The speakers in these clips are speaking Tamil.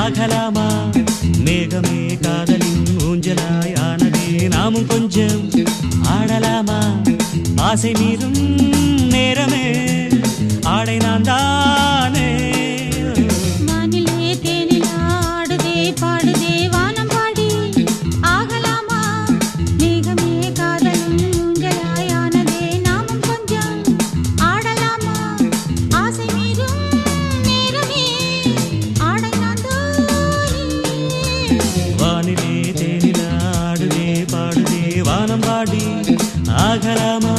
ஆகலாமா மேகமே காதலின் ஊஞ்சலாய் ஆனதே நாமும் கொஞ்சம் ஆடலாமா ஆசை மீறும் நேரமே ஆடை நான் தானே வானிலே தேனிலா ஆடுதே பாடுதே வானம் பாடி ஆகலாமா மேகமே காதலும் ஊஞ்சலாயானதே நாமும் கொஞ்சம் ஆடலாமா ஆசை மீறும் நேரமே ஆடை நான் தானே வானிலே தேனில ஆடுதே பாடுதே வானம் பாடி ஆகலாமா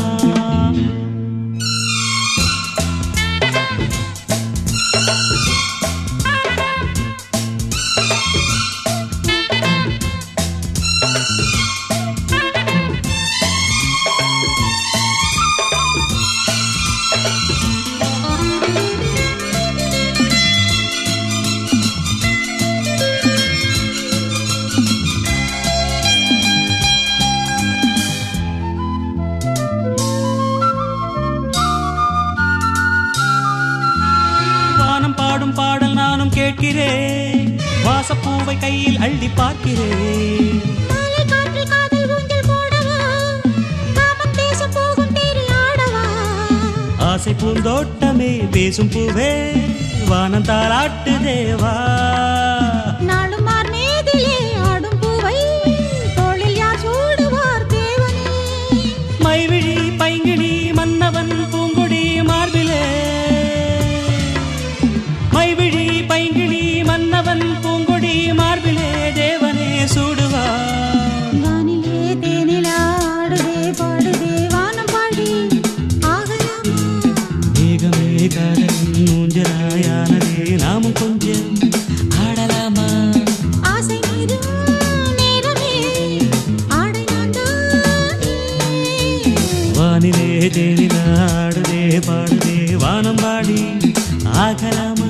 வானம் பாடும் பாடல் நானும் கேட்கிறேன் வாசப்பூவை கையில் அள்ளி பார்க்கிறேன் மாலை காற்றில் காதல் ஊஞ்சல் போடவா காமம் தேசம் போகும் தேரி ஆடவா ஆசை பூந்தோட்டமே பேசும் பூவே வானம் தாளாட்டு தேவா நாளும் மார் மேதிலே ஆடும் பூவை தோளில் யார் சூடுவார் தேவனே மைவிழி பைங்கிழி மன்னவன் பூங்குடி மார்பிலே மைவிழி பைங்கிழி மன்னவன் பூங்குடி மார்பிலே தேவனே சூடுவா வானிலே தேனிலா ஆடுதே பாடுதே வானம் பாடி ஆகலாமா மேகமே காதலின் ஊஞ்சலாயானதே நாமும் கொஞ்சம் ஆடலாமா ஆசை மீறும் நேரமே ஆடை நான் தானே வானிலே தேனில ஆடுதே பாடுதே வானம் பாடி ஆகலாமா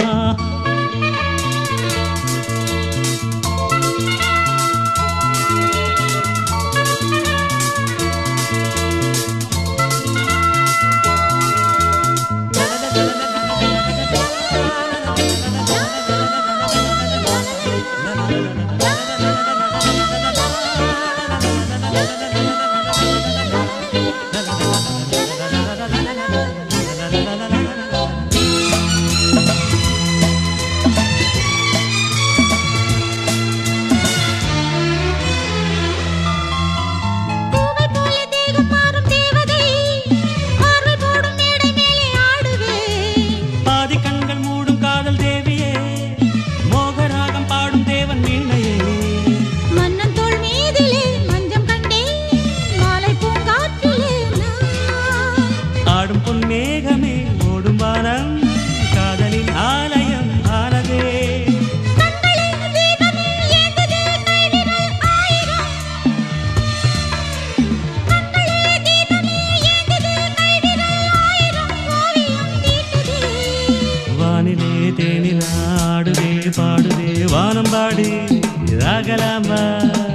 பூவை போல தேகம் மாறும் தேவதை பார்வை போடும் மேடை மேலே ஆடுவே பாதி கண்கள் மூடும் காதல் தேவியே மோகராகம் பாடும் தேவன் வீணையே மன்னன் தோள் மீதிலே மஞ்சம் கண்டே மாலை பூங்காற்றிலே நான் ஆடும் பொன் மேகமே ஓடும் வானம் காதலின் ஆலயம் ஆனதே கண்களில் தீபமே ஏங்குதே கைவிரல் ஆயிரம் கண்களில் தீபமே ஏங்குதே கைவிரல் ஆயிரம் ஓவியம் தீட்டுதே வானிலே தேனில ஆடுதே பாடுதே வானம் பாடி ராகலாமா